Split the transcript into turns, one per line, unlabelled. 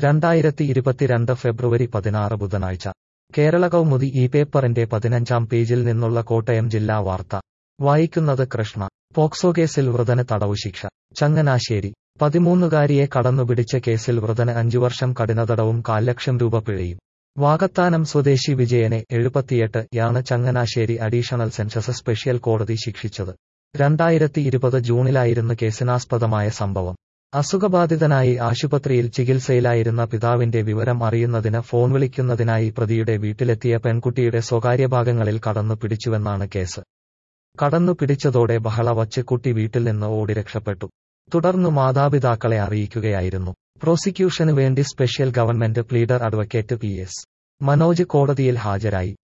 രണ്ടായിരത്തി ഇരുപത്തിരണ്ട് ഫെബ്രുവരി പതിനാറ് ബുധനാഴ്ച കേരള കൗമുദി ഈ പേപ്പറിന്റെ പതിനഞ്ചാം പേജിൽ നിന്നുള്ള കോട്ടയം ജില്ലാ വാർത്ത വായിക്കുന്നത് കൃഷ്ണ പോക്സോ കേസിൽ വൃതന് തടവു ശിക്ഷ ചങ്ങനാശ്ശേരി പതിമൂന്നുകാരിയെ കടന്നുപിടിച്ച കേസിൽ വൃതന് അഞ്ചു വർഷം കഠിനതടവും കാൽ ലക്ഷം രൂപ പിഴയും വാകത്താനം സ്വദേശി വിജയനെ എഴുപത്തിയെട്ട് യാണ് ചങ്ങനാശ്ശേരി അഡീഷണൽ സെൻസസ് സ്പെഷ്യൽ കോടതി ശിക്ഷിച്ചത് രണ്ടായിരത്തി ഇരുപത് ജൂണിലായിരുന്നു കേസിനാസ്പദമായ സംഭവം അസുഖബാധിതനായി ആശുപത്രിയിൽ ചികിത്സയിലായിരുന്ന പിതാവിന്റെ വിവരം അറിയുന്നതിന് ഫോൺ വിളിക്കുന്നതിനായി പ്രതിയുടെ വീട്ടിലെത്തിയ പെൺകുട്ടിയുടെ സ്വകാര്യ ഭാഗങ്ങളിൽ കടന്നു പിടിച്ചുവെന്നാണ് കേസ് കടന്നു പിടിച്ചതോടെ ബഹള വച്ച് കുട്ടി വീട്ടിൽ നിന്ന് ഓടി രക്ഷപ്പെട്ടു തുടർന്നു മാതാപിതാക്കളെ അറിയിക്കുകയായിരുന്നു പ്രോസിക്യൂഷനു വേണ്ടി special government pleader advocate P S Manoj കോടതിയിൽ ഹാജരായി